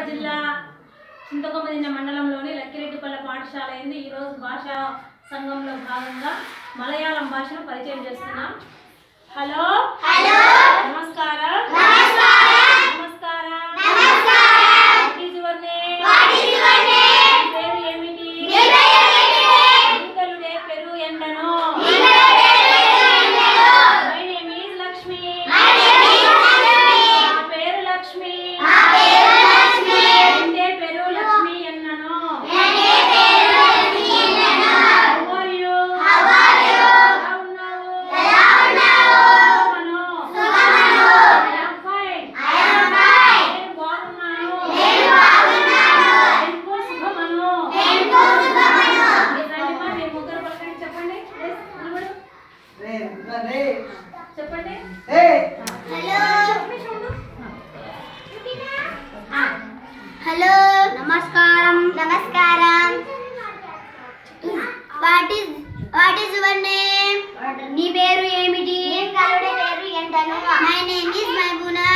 జిల్లా చింతకొమ్మదిన్న మండలంలోని లక్కిరెడ్డిపల్లె పాఠశాల ఎందు ఈరోజు భాషా సంఘంలో భాగంగా మలయాళం భాషను పరిచయం చేస్తున్నాం హలో హలో నమస్కారం నమస్కారం What is your name? మీ పేరు ఏమిటి ఈతలుడే పెరుగు ఎండను మై నేమ్ ఈజ్ లక్ష్మి నా పేరు లక్ష్మి ఎండే పెరుగు లక్ష్మి ఎన్నను How are you? ఎలా ఉన్నావు? సుఖమను. I am fine. నేను బాగున్నాను. ఎంతో సుఖమను. మీరు రండిమ్మా, మీరు ముగ్గురు పలకండి, చెప్పండి Yes, నిలబడు. చెప్పండి చెప్పండి, చూడు. హలో నమస్కారం నమస్కారం what is what is your name నీ పేరు ఏమిటి పేరు ఏంటను మై నేమ్ ఇస్ మైబునా